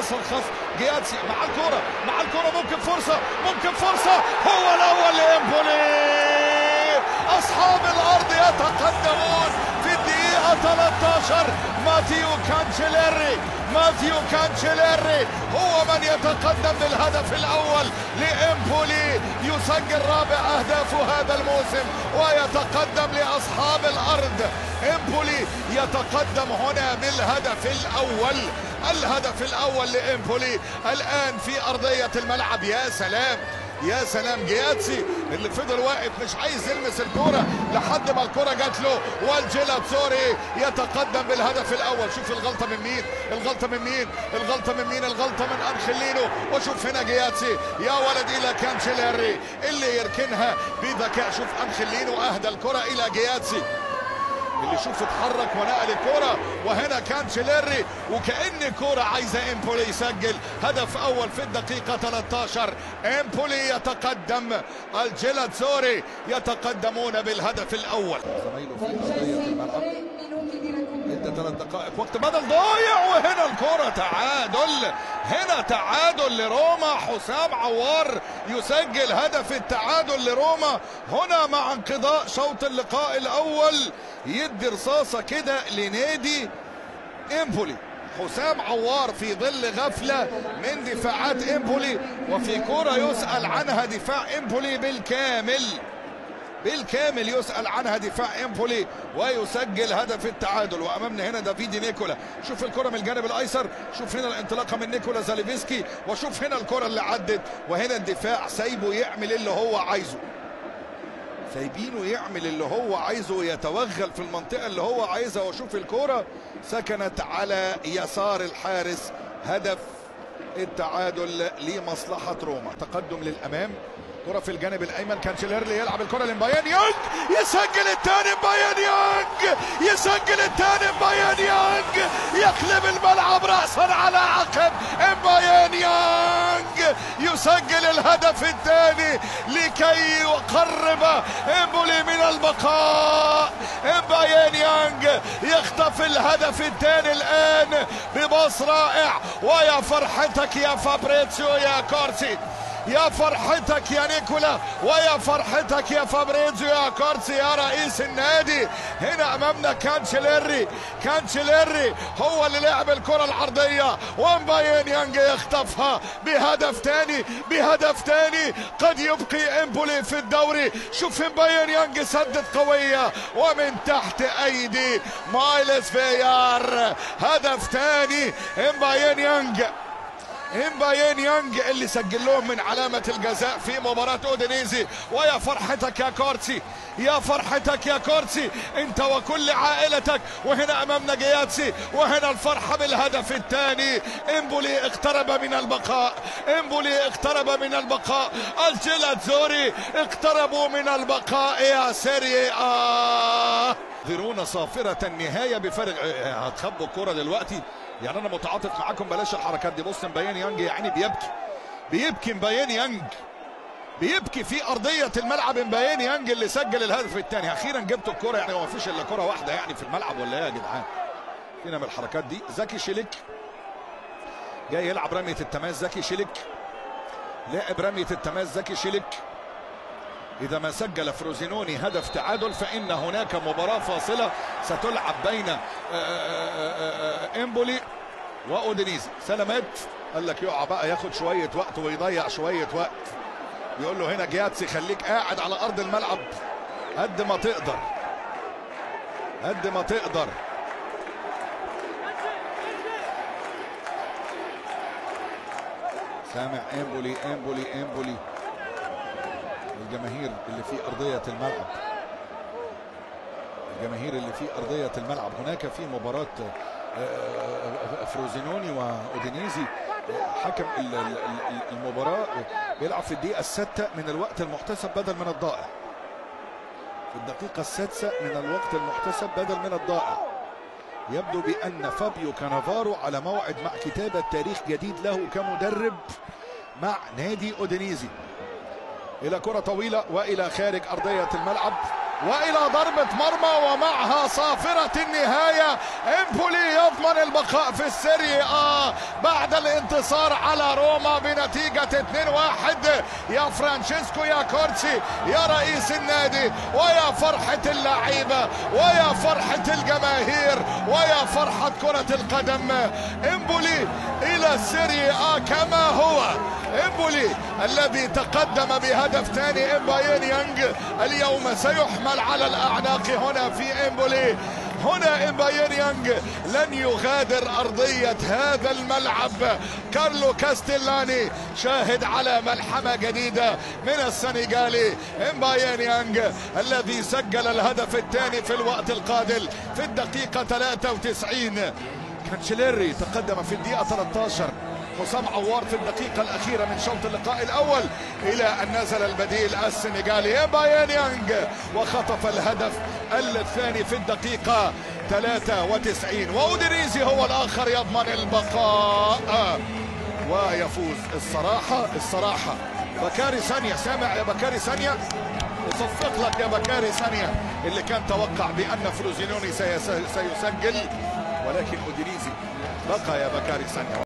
حصل خف جياتسي مع الكرة مع الكرة ممكن فرصة ممكن فرصة هو الأول لإمبولي أصحاب الأرض يتقدمون في الدقيقة 13 ماتيو كانشيليري ماتيو كانشيليري هو من يتقدم بالهدف الأول لإمبولي يسجل رابع أهدافه هذا الموسم ويتقدم لأصحاب الأرض إمبولي يتقدم هنا بالهدف الأول الهدف الأول لإمبولي الآن في أرضية الملعب يا سلام يا سلام جياتسي اللي فضل واقف مش عايز يلمس الكرة لحد ما الكرة جات له والجيلاتسوري يتقدم بالهدف الاول شوف الغلطة من مين الغلطة من مين الغلطة من مين الغلطة من انخيلينو وشوف هنا جياتسي يا ولد الى كانشيليري اللي يركنها بذكاء شوف انخيلينو اهدى الكرة الى جياتسي اللي شوف اتحرك ونقل الكرة وهنا كان شيليري وكأن كرة عايزة امبولي يسجل هدف اول في الدقيقة 13 امبولي يتقدم الجيلاتسوري يتقدمون بالهدف الاول زميله في ارضية الملعب ادى ثلاث دقائق وقت بدل ضايع وهنا الكرة تعادل هنا تعادل لروما حسام عوار يسجل هدف التعادل لروما هنا مع انقضاء شوط اللقاء الاول يدي رصاصة كده لنادي امبولي حسام عوار في ظل غفلة من دفاعات امبولي وفي كرة يسأل عنها دفاع امبولي بالكامل بالكامل يسأل عنها دفاع امبولي ويسجل هدف التعادل وامامنا هنا دافيدي نيكولا شوف الكرة من الجانب الايسر شوف هنا الانطلاقة من نيكولا زاليفسكي وشوف هنا الكرة اللي عدت وهنا الدفاع سايبه يعمل اللي هو عايزه سايبينه يعمل اللي هو عايزه يتوغل في المنطقة اللي هو عايزها وشوف الكرة سكنت على يسار الحارس هدف التعادل لمصلحة روما تقدم للأمام كرة في الجانب الأيمن كان شيليرلي يلعب الكرة لمبايان يونج يسجل الثاني مبايان يونج يسجل الثاني مبايان يونج يقلب الملعب رأسا على عقب مبايان يونج يسجل الهدف الثاني لكي يقرب امبولي من البقاء مبايان يونج يخطف الهدف الثاني الآن بباص رائع ويا فرحتك يا فابريتسيو يا كورسي يا فرحتك يا نيكولا ويا فرحتك يا فابريزيو يا كورسي يا رئيس النادي هنا امامنا كانشيليري كانشيليري هو اللي لعب الكرة العرضية ومباين يانج يخطفها بهدف تاني بهدف تاني قد يبقي امبولي في الدوري شوف مباين يانج سدت قوية ومن تحت ايدي مايلس فيار هدف تاني مباين يانج امباين يانج اللي سجل لهم من علامة الجزاء في مباراة اودينيزي ويا فرحتك يا كورتسي يا فرحتك يا كورتسي انت وكل عائلتك وهنا امامنا جياتسي وهنا الفرحة بالهدف الثاني امبولي اقترب من البقاء امبولي اقترب من البقاء الجيلاتزوري اقتربوا من البقاء يا سيري آه ينذرون صافرة النهاية بفارق هتخبوا الكرة دلوقتي يعني انا متعاطف معاكم بلاش الحركات دي بص مبين يانج يعني بيبكي بيبكي مبين يانج بيبكي في ارضيه الملعب مبين يانج اللي سجل الهدف الثاني اخيرا جبتوا الكره يعني هو ما فيش الا كره واحده يعني في الملعب ولا ايه يا جدعان فينا من الحركات دي زكي شيلك جاي يلعب رميه التماس زكي شيلك لاعب رميه التماس زكي شيلك إذا ما سجل فروزينوني هدف تعادل فإن هناك مباراة فاصلة ستلعب بين إمبولي وأودينيزي سلامات قال لك يقع بقى ياخد شوية وقت ويضيع شوية وقت يقول له هنا جياتسي خليك قاعد على أرض الملعب قد ما تقدر قد ما تقدر سامع امبولي امبولي امبولي الجماهير اللي في أرضية الملعب الجماهير اللي في أرضية الملعب هناك في مباراة فروزينوني وأودينيزي حكم المباراة بيلعب في الدقيقة السادسة من الوقت المحتسب بدل من الضائع في الدقيقة السادسة من الوقت المحتسب بدل من الضائع يبدو بأن فابيو كانافارو على موعد مع كتابة تاريخ جديد له كمدرب مع نادي أودينيزي الى كره طويله والى خارج ارضيه الملعب والى ضربة مرمى ومعها صافرة النهاية امبولي يضمن البقاء في السيري آ بعد الانتصار على روما بنتيجة 2-1 يا فرانشيسكو يا كورتسي يا رئيس النادي ويا فرحة اللعيبة ويا فرحة الجماهير ويا فرحة كرة القدم امبولي الى السيري آ كما هو امبولي الذي تقدم بهدف ثاني امباين يانج اليوم سيحمل على الاعناق هنا في امبولي هنا امباين يانج لن يغادر ارضيه هذا الملعب كارلو كاستيلاني شاهد على ملحمه جديده من السنغالي امباين يانج الذي سجل الهدف الثاني في الوقت القادم في الدقيقه 93 كانشيليري تقدم في الدقيقه 13 حسام عوار في الدقيقة الأخيرة من شوط اللقاء الأول إلى أن نزل البديل السنغالي بايان يانج وخطف الهدف الثاني في الدقيقة 93 وأودريزي هو الآخر يضمن البقاء ويفوز الصراحة الصراحة بكاري ثانية سامع يا بكاري ثانية أصفق لك يا بكاري ثانية اللي كان توقع بأن فروزينوني سيسجل ولكن أودريزي بقى يا بكاري ثانية